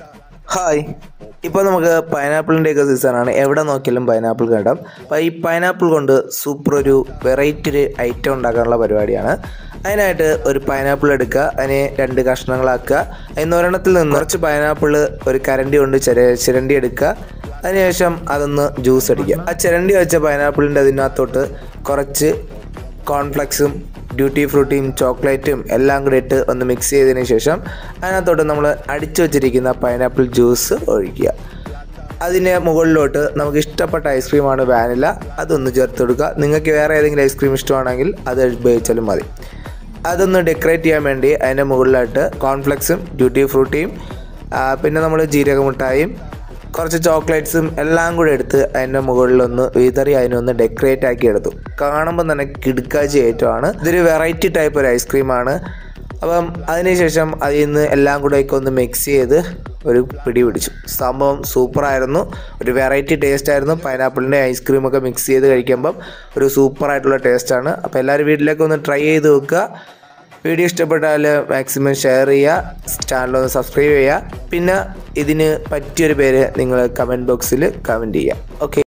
hi ഇപ്പോൾ നമുക്ക് പൈനാപ്പിളിൻ്റെയൊക്കെ സീസണാണ് എവിടെ നോക്കിയാലും പൈനാപ്പിൾ കിട്ടും അപ്പോൾ ഈ പൈനാപ്പിൾ കൊണ്ട് സൂപ്പർ ഒരു വെറൈറ്റി ഒരു ഐറ്റം ഉണ്ടാക്കാനുള്ള പരിപാടിയാണ് അതിനായിട്ട് ഒരു പൈനാപ്പിൾ എടുക്കുക അതിനെ രണ്ട് കഷ്ണങ്ങളാക്കുക അതിന് ഒരെണ്ണത്തിൽ നിന്ന് കുറച്ച് പൈനാപ്പിൾ ഒരു കരണ്ടി കൊണ്ട് ചിര ചിരണ്ടി എടുക്കുക അതിനുശേഷം അതൊന്ന് ജ്യൂസ് അടിക്കുക ആ ചിരണ്ടി വെച്ച പൈനാപ്പിളിൻ്റെ അതിനകത്തോട്ട് കുറച്ച് കോൺഫ്ലെക്സും ഡ്യൂട്ടി ഫ്രൂട്ടിയും ചോക്ലേറ്റും എല്ലാം കൂടി ഇട്ട് ഒന്ന് മിക്സ് ചെയ്തതിന് ശേഷം അതിനകത്തോട്ട് നമ്മൾ അടിച്ചു വച്ചിരിക്കുന്ന പൈനാപ്പിൾ ജ്യൂസ് ഒഴിക്കുക അതിന് മുകളിലോട്ട് നമുക്ക് ഇഷ്ടപ്പെട്ട ഐസ്ക്രീമാണ് വാനില അതൊന്ന് ചേർത്ത് കൊടുക്കുക നിങ്ങൾക്ക് വേറെ ഏതെങ്കിലും ഐസ്ക്രീം ഇഷ്ടമാണെങ്കിൽ അത് ഉപയോഗിച്ചാലും മതി അതൊന്ന് ഡെക്കറേറ്റ് ചെയ്യാൻ വേണ്ടി അതിൻ്റെ മുകളിലായിട്ട് കോൺഫ്ലെക്സും ഡ്യൂട്ടി ഫ്രൂട്ടിയും ആ, പിന്നെ നമ്മൾ ജീരകമുട്ടായും കുറച്ച് ചോക്ലേറ്റ്സും എല്ലാം കൂടെ എടുത്ത് അതിൻ്റെ മുകളിലൊന്ന് വിതറി അതിനൊന്ന് ഡെക്കറേറ്റ് ആക്കി എടുത്തു കാണുമ്പോൾ തന്നെ കിടുക്കാച്ചി ഏറ്റവുമാണ് ഇതൊരു വെറൈറ്റി ടൈപ്പ് ഒരു ഐസ്ക്രീമാണ് അപ്പം അതിനുശേഷം അതിൽ നിന്ന് എല്ലാം കൂടെ ഒക്കെ ഒന്ന് മിക്സ് ചെയ്ത് ഒരു പിടി പിടിച്ചു സംഭവം സൂപ്പറായിരുന്നു ഒരു വെറൈറ്റി ടേസ്റ്റ് ആയിരുന്നു പൈനാപ്പിളിൻ്റെ ഐസ്ക്രീമൊക്കെ മിക്സ് ചെയ്ത് കഴിക്കുമ്പം ഒരു സൂപ്പറായിട്ടുള്ള ടേസ്റ്റാണ് അപ്പോൾ എല്ലാവരും വീട്ടിലേക്ക് ഒന്ന് ട്രൈ ചെയ്ത് വെക്കുക വീഡിയോ ഇഷ്ടപ്പെട്ടാൽ മാക്സിമം ഷെയർ ചെയ്യുക ചാനൽ ഒന്ന് സബ്സ്ക്രൈബ് ചെയ്യുക പിന്നെ ഇതിന് പറ്റിയൊരു പേര് നിങ്ങൾ കമൻറ്റ് ബോക്സിൽ കമൻറ്റ് ചെയ്യുക ഓക്കെ